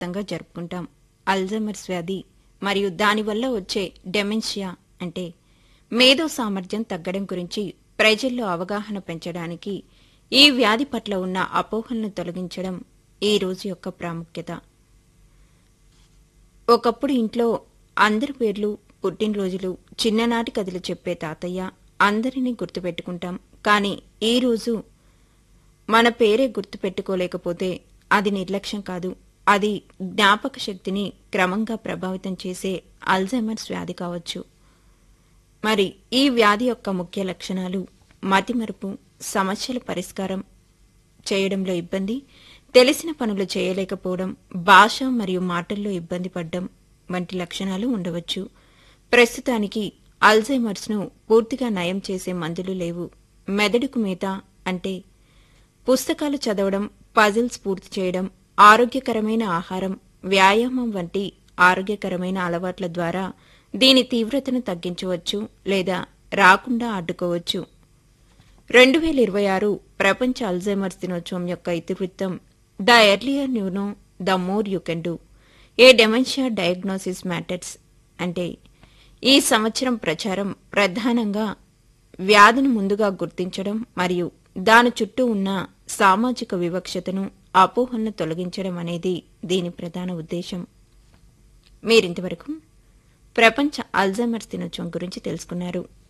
ప్రపంచవ్యాప్తంగా జరుపుకుంటాం అల్జైమర్స్ వ్యాధి మరియు దానివల్ల వచ్చే డెమెన్షియా అంటే మేధో సామర్థ్యం తగ్గడం గురించి ప్రజల్లో అవగాహన పెంచడానికి ఈ వ్యాధి పట్ల ఉన్న అపోహలను తొలగించడం ఈ రోజు యొక్క ప్రాముఖ్యత ఒకప్పుడు ఇంట్లో అందరి పేర్లు పుట్టినరోజులు చిన్ననాటి కథలు చెప్పే తాతయ్య అందరినీ గుర్తుపెట్టుకుంటాం కానీ ఈ రోజు మన పేరే గుర్తుపెట్టుకోలేకపోతే అది నిర్లక్ష్యం కాదు అది జ్ఞాపక శక్తిని క్రమంగా ప్రభావితం చేసే అల్జైమర్స్ వ్యాధి కావచ్చు మరి ఈ వ్యాధి యొక్క ముఖ్య లక్షణాలు మతిమరుపు సమస్యల పరిష్కారం చేయడంలో ఇబ్బంది తెలిసిన పనులు చేయలేకపోవడం భాష మరియు మాటల్లో ఇబ్బంది పడడం వంటి లక్షణాలు ఉండవచ్చు ప్రస్తుతానికి అల్జైమర్స్ ను పూర్తిగా నయం చేసే మందులు లేవు మెదడుకు మీద అంటే పుస్తకాలు చదవడం పజిల్స్ పూర్తి చేయడం ఆరోగ్యకరమైన ఆహారం వ్యాయామం వంటి ఆరోగ్యకరమైన అలవాట్ల ద్వారా దీని తీవ్రతను తగ్గించవచ్చు లేదా రాకుండా అడ్డుకోవచ్చు రెండు వేల ఇరవై ఆరు ప్రపంచ అల్జైమర్స్ దినోత్సవం యొక్క ఇతివృత్తం the earlier new know the more you can do a dementia diagnosis matters అంటే ఈ సంవత్సరం ప్రచారం ప్రధానంగా వ్యాధిని ముందుగా గుర్తించడం మరియు దాని చుట్టూ ఉన్న సామాజిక వివక్షతను అపోహలను తొలగించడం అనేది దీని ప్రధాన ఉద్దేశం మీరింతవరకు ప్రపంచ అల్జైమర్స్ దినోత్సవం గురించి తెలుసుకున్నారు